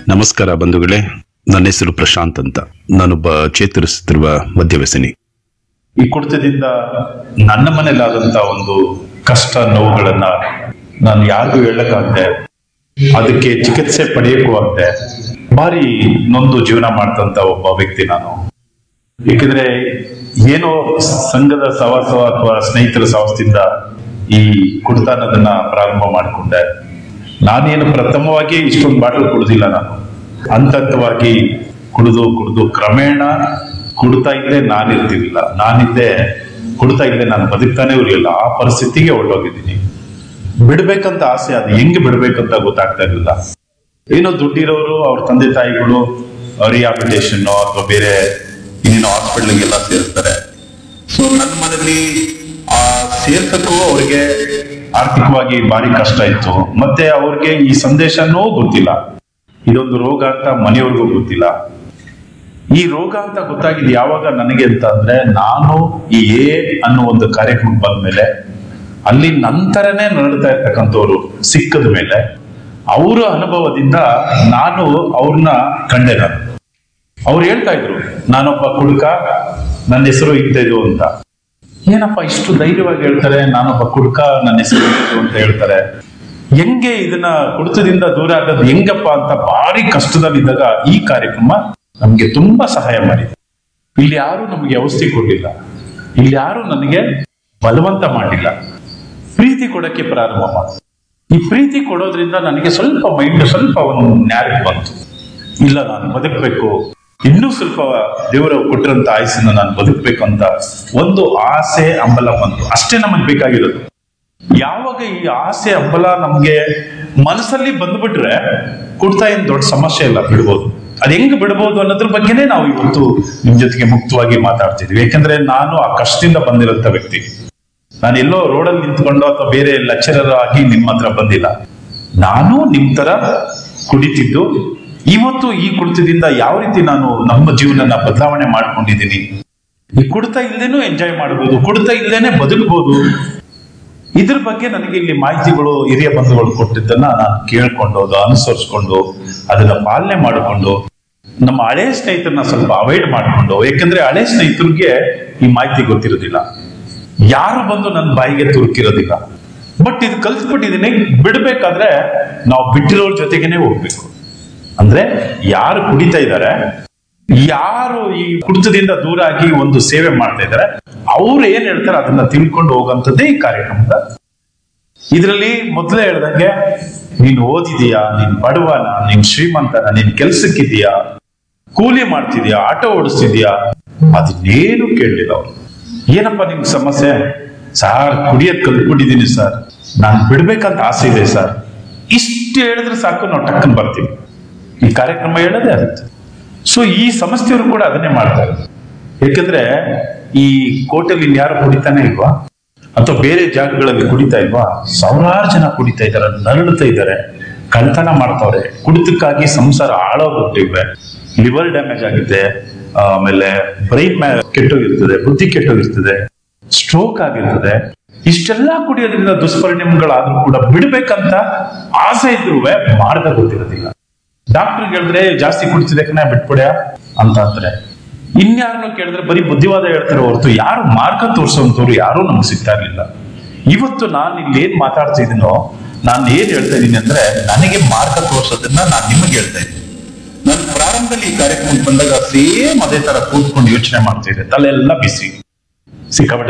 ನಮಸ್ಕಾರ ಬಂಧುಗಳೇ ನನ್ನ ಹೆಸರು ಪ್ರಶಾಂತ್ ಅಂತ ನಾನೊಬ್ಬ ಚೇತರಿಸುತ್ತಿರುವ ಮದ್ಯವ್ಯಸನಿ ಈ ಕುಡಿತದಿಂದ ನನ್ನ ಮನೇಲಾದಂತ ಒಂದು ಕಷ್ಟ ನೋವುಗಳನ್ನ ನಾನು ಯಾರಿಗೂ ಹೇಳಕ್ಕಾಗದೆ ಅದಕ್ಕೆ ಚಿಕಿತ್ಸೆ ಪಡೆಯಕ್ಕೂ ಆಗದೆ ಭಾರಿ ನೊಂದು ಜೀವನ ಮಾಡ್ತಂತ ಒಬ್ಬ ವ್ಯಕ್ತಿ ನಾನು ಏಕೆಂದ್ರೆ ಏನೋ ಸಂಘದ ಸವಾಸ ಅಥವಾ ಸ್ನೇಹಿತರ ಸವಾಸದಿಂದ ಈ ಕುಡಿತ ಅನ್ನೋದನ್ನ ಪ್ರಾರಂಭ ಮಾಡಿಕೊಂಡೆ ನಾನೇನು ಪ್ರಥಮವಾಗಿ ಇಷ್ಟೊಂದು ಬಾಟಲ್ ಕುಡ್ದಿಲ್ಲ ನಾನು ಹಂತ ಹಂತವಾಗಿ ಕುಡಿದು ಕುಡಿದು ಕ್ರಮೇಣ ಕುಡ್ತಾ ಇದ್ದೆ ನಾನಿರ್ತಿರ್ಲಿಲ್ಲ ನಾನಿದ್ದೆ ಕುಡ್ತಾ ಇದ್ದೆ ನಾನು ಬದುಕ್ತಾನೆ ಇರಲಿಲ್ಲ ಆ ಪರಿಸ್ಥಿತಿಗೆ ಹೊರಟೋಗಿದ್ದೀನಿ ಬಿಡ್ಬೇಕಂತ ಆಸೆ ಅದು ಹೆಂಗೆ ಬಿಡ್ಬೇಕಂತ ಗೊತ್ತಾಗ್ತಾ ಇರಲಿಲ್ಲ ಏನೋ ದುಡ್ಡಿರೋರು ಅವ್ರ ತಂದೆ ತಾಯಿಗಳು ರಿಹಾಬಿಟೇಷನ್ ಅಥವಾ ಬೇರೆ ಇನ್ನೇನೋ ಹಾಸ್ಪಿಟ್ಲಿಗೆಲ್ಲ ಸೇರಿಸ್ತಾರೆ ಸೊ ನನ್ನ ಮನೇಲಿ ಆ ಸೇರ್ಸಕ್ಕೂ ಅವ್ರಿಗೆ ಆರ್ಥಿಕವಾಗಿ ಭಾರಿ ಕಷ್ಟ ಇತ್ತು ಮತ್ತೆ ಅವ್ರಿಗೆ ಈ ಸಂದೇಶನೂ ಗೊತ್ತಿಲ್ಲ ಇದೊಂದು ರೋಗ ಅಂತ ಮನೆಯವ್ರಿಗೂ ಗೊತ್ತಿಲ್ಲ ಈ ರೋಗ ಅಂತ ಗೊತ್ತಾಗಿದ್ದು ಯಾವಾಗ ನನಗೆ ಅಂತ ಅಂದ್ರೆ ನಾನು ಈ ಎ ಅನ್ನೋ ಒಂದು ಕಾರ್ಯಕ್ರಮ ಬಂದ್ಮೇಲೆ ಅಲ್ಲಿ ನಂತರನೇ ನರಳ್ತಾ ಇರ್ತಕ್ಕಂಥವ್ರು ಸಿಕ್ಕದ ಮೇಲೆ ಅವರ ಅನುಭವದಿಂದ ನಾನು ಅವ್ರನ್ನ ಕಂಡೆ ನಾನು ಅವ್ರು ಹೇಳ್ತಾ ಇದ್ರು ನಾನೊಬ್ಬ ಕುಡುಕ ನನ್ನ ಹೆಸರು ಇದ್ದದು ಅಂತ ಏನಪ್ಪ ಇಷ್ಟು ಧೈರ್ಯವಾಗಿ ಹೇಳ್ತಾರೆ ನಾನೊಬ್ಬ ಕುಡುಕ ನನ್ನ ಹೆಸರು ಇದ್ದದು ಅಂತ ಹೇಳ್ತಾರೆ ಹೆಂಗೆ ಇದನ್ನ ಕುಡಿತದಿಂದ ದೂರ ಆಗೋದು ಹೆಂಗಪ್ಪ ಅಂತ ಭಾರಿ ಕಷ್ಟದಲ್ಲಿದ್ದಾಗ ಈ ಕಾರ್ಯಕ್ರಮ ನಮ್ಗೆ ತುಂಬಾ ಸಹಾಯ ಮಾಡಿದೆ ಇಲ್ಲಿ ಯಾರು ನಮಗೆ ಔಷಧಿ ಕೊಟ್ಟಿಲ್ಲ ಇಲ್ಲಿ ಯಾರು ನನಗೆ ಬಲವಂತ ಮಾಡಿಲ್ಲ ಪ್ರೀತಿ ಕೊಡಕ್ಕೆ ಪ್ರಾರಂಭ ಮಾಡ ಈ ಪ್ರೀತಿ ಕೊಡೋದ್ರಿಂದ ನನಗೆ ಸ್ವಲ್ಪ ಮೈಂಡ್ ಸ್ವಲ್ಪ ಒಂದು ನ್ಯಾಯ ಬಂತು ಇಲ್ಲ ನಾನು ಬದುಕಬೇಕು ಇನ್ನೂ ಸ್ವಲ್ಪ ದೇವರು ಕೊಟ್ಟಿರಂತ ಆಯಸ್ಸನ್ನ ನಾನು ಬದುಕಬೇಕು ಅಂತ ಒಂದು ಆಸೆ ಹಂಬಲ ಬಂತು ಅಷ್ಟೇ ನಮಗೆ ಬೇಕಾಗಿರೋದು ಯಾವಾಗ ಈ ಆಸೆ ಹಂಬಲ ನಮ್ಗೆ ಮನಸ್ಸಲ್ಲಿ ಬಂದ್ಬಿಟ್ರೆ ಕುಡ್ತಾ ಏನ್ ದೊಡ್ಡ ಸಮಸ್ಯೆ ಇಲ್ಲ ಬಿಡ್ಬೋದು ಅದ್ ಹೆಂಗ್ ಬಿಡ್ಬೋದು ಅನ್ನೋದ್ರ ಬಗ್ಗೆನೇ ನಾವು ಇವತ್ತು ನಿಮ್ ಜೊತೆಗೆ ಮುಕ್ತವಾಗಿ ಮಾತಾಡ್ತಿದ್ವಿ ಯಾಕಂದ್ರೆ ನಾನು ಆ ಕಷ್ಟದಿಂದ ಬಂದಿರೋಂಥ ವ್ಯಕ್ತಿ ನಾನು ಎಲ್ಲೋ ರೋಡಲ್ಲಿ ನಿಂತ್ಕೊಂಡು ಅಥವಾ ಬೇರೆ ಲೆಕ್ಚರರ್ ಆಗಿ ನಿಮ್ಮ ಹತ್ರ ಬಂದಿಲ್ಲ ನಾನು ನಿಮ್ ತರ ಕುಡಿತಿದ್ದು ಇವತ್ತು ಈ ಕುಡಿತದಿಂದ ಯಾವ ರೀತಿ ನಾನು ನಮ್ಮ ಜೀವನನ ಬದಲಾವಣೆ ಮಾಡ್ಕೊಂಡಿದ್ದೀನಿ ಈ ಕುಡಿತ ಇಲ್ದೇನೂ ಎಂಜಾಯ್ ಮಾಡ್ಬೋದು ಕುಡಿತ ಇಲ್ದೇನೆ ಬದುಕಬಹುದು ಇದ್ರ ಬಗ್ಗೆ ನನಗೆ ಇಲ್ಲಿ ಮಾಹಿತಿಗಳು ಹಿರಿಯ ಬಂಧುಗಳು ಕೊಟ್ಟಿದ್ದನ್ನ ನಾನು ಕೇಳ್ಕೊಂಡು ಅದು ಅನುಸರಿಸ್ಕೊಂಡು ಅದನ್ನ ಪಾಲನೆ ಮಾಡಿಕೊಂಡು ನಮ್ಮ ಹಳೆ ಸ್ನೇಹಿತರನ್ನ ಸ್ವಲ್ಪ ಅವಾಯ್ಡ್ ಮಾಡಿಕೊಂಡು ಯಾಕಂದ್ರೆ ಹಳೆ ಸ್ನೇಹಿತರಿಗೆ ಈ ಮಾಹಿತಿ ಗೊತ್ತಿರೋದಿಲ್ಲ ಯಾರು ಬಂದು ನನ್ನ ಬಾಯಿಗೆ ತುರುಕಿರೋದಿಲ್ಲ ಬಟ್ ಇದು ಕಲ್ತ್ಬಿಟ್ಟಿದೀನಿ ಬಿಡ್ಬೇಕಾದ್ರೆ ನಾವು ಬಿಟ್ಟಿರೋರ್ ಜೊತೆಗೇನೆ ಹೋಗ್ಬೇಕು ಅಂದ್ರೆ ಯಾರು ಕುಡಿತಾ ಇದ್ದಾರೆ ಯಾರು ಈ ಕುಡಿತದಿಂದ ದೂರ ಆಗಿ ಒಂದು ಸೇವೆ ಮಾಡ್ತಾ ಇದ್ದಾರೆ ಅವ್ರು ಏನ್ ಹೇಳ್ತಾರೆ ಅದನ್ನ ತಿಳ್ಕೊಂಡು ಹೋಗಂತದ್ದೇ ಈ ಕಾರ್ಯಕ್ರಮದ ಇದರಲ್ಲಿ ಮೊದಲೇ ಹೇಳ್ದಂಗೆ ನೀನ್ ಓದಿದೀಯಾ ನೀನ್ ಬಡವನ ನೀನ್ ಶ್ರೀಮಂತನ ನೀನ್ ಕೆಲ್ಸಕ್ಕಿದೀಯಾ ಕೂಲಿ ಮಾಡ್ತಿದ್ಯಾ ಆಟೋ ಓಡಿಸ್ತಿದ್ಯಾ ಅದನ್ನೇನು ಕೇಳಲಿಲ್ಲ ಅವ್ರು ಏನಪ್ಪ ನಿಮ್ ಸಮಸ್ಯೆ ಸಾರ್ ಕುಡಿಯಕ್ ಕಲ್ತ್ಬಿಟ್ಟಿದೀನಿ ಸರ್ ನಾನ್ ಬಿಡ್ಬೇಕಂತ ಆಸೆ ಇದೆ ಸರ್ ಇಷ್ಟು ಹೇಳಿದ್ರೆ ಸಾಕು ನಾವು ಟಕ್ಕನ್ ಬರ್ತೀವಿ ಈ ಕಾರ್ಯಕ್ರಮ ಹೇಳೋದೇ ಆಗುತ್ತೆ ಸೊ ಈ ಸಂಸ್ಥೆಯವರು ಕೂಡ ಅದನ್ನೇ ಮಾಡ್ತಾರೆ ಯಾಕಂದ್ರೆ ಈ ಕೋಟೆಲ್ ಇನ್ಯಾರು ಕುಡಿತಾನೆ ಇಲ್ವಾ ಅಥವಾ ಬೇರೆ ಜಾಗಗಳಲ್ಲಿ ಕುಡಿತಾ ಇಲ್ವಾ ಸಾವಿರಾರು ಜನ ಕುಡಿತಾ ಇದಾರೆ ನರಳುತ್ತಾ ಇದ್ದಾರೆ ಕಳ್ತನ ಮಾಡ್ತಾವ್ರೆ ಕುಡಿತಕ್ಕಾಗಿ ಸಂಸಾರ ಹಾಳಾಗೋಗ್ತಿವೆ ಲಿವರ್ ಡ್ಯಾಮೇಜ್ ಆಗುತ್ತೆ ಆಮೇಲೆ ಬ್ರೈನ್ ಕೆಟ್ಟೋಗಿರ್ತದೆ ಬುದ್ಧಿ ಕೆಟ್ಟೋಗಿರ್ತದೆ ಸ್ಟ್ರೋಕ್ ಆಗಿರ್ತದೆ ಇಷ್ಟೆಲ್ಲ ಕುಡಿಯೋದ್ರಿಂದ ದುಷ್ಪರಿಣಾಮಗಳಾದ್ರೂ ಕೂಡ ಬಿಡ್ಬೇಕಂತ ಆಸೆ ಇದ್ರೂ ಮಾರ್ಗ ಗೊತ್ತಿರೋದಿಲ್ಲ ಡಾಕ್ಟರ್ ಹೇಳಿದ್ರೆ ಜಾಸ್ತಿ ಕುಡಿತಿದೆ ಕಣ ಬಿಟ್ಬಿಡ್ಯಾ ಅಂತ ಅಂತಾರೆ ಇನ್ಯಾರನ್ನು ಕೇಳಿದ್ರೆ ಬರೀ ಬುದ್ಧಿವಾದ ಹೇಳ್ತಾರೆ ಹೊರತು ಯಾರು ಮಾರ್ಗ ತೋರಿಸುವಂತವ್ರು ಯಾರು ನಮ್ಗೆ ಸಿಗ್ತಾ ಇರ್ಲಿಲ್ಲ ಇವತ್ತು ನಾನು ಇಲ್ಲಿ ಏನ್ ಮಾತಾಡ್ತಾ ಇದೀನೋ ನಾನು ಏನ್ ಹೇಳ್ತಾ ಇದ್ದೀನಿ ಅಂದ್ರೆ ನನಗೆ ಮಾರ್ಗ ತೋರಿಸೋದನ್ನ ನಾನು ನಿಮಗೆ ಹೇಳ್ತಾ ಇದ್ದೀನಿ ನಾನು ಪ್ರಾರಂಭದಲ್ಲಿ ಈ ಕಾರ್ಯಕ್ರಮಕ್ಕೆ ಬಂದಾಗ ಸೇಮ್ ಅದೇ ತರ ಕೂತ್ಕೊಂಡು ಯೋಚನೆ ಮಾಡ್ತಾ ಇದ್ದೆ ತಲೆ ಎಲ್ಲ ಬಿಸಿ ಸಿಕ್ಕಾಪಟ್ಟೆ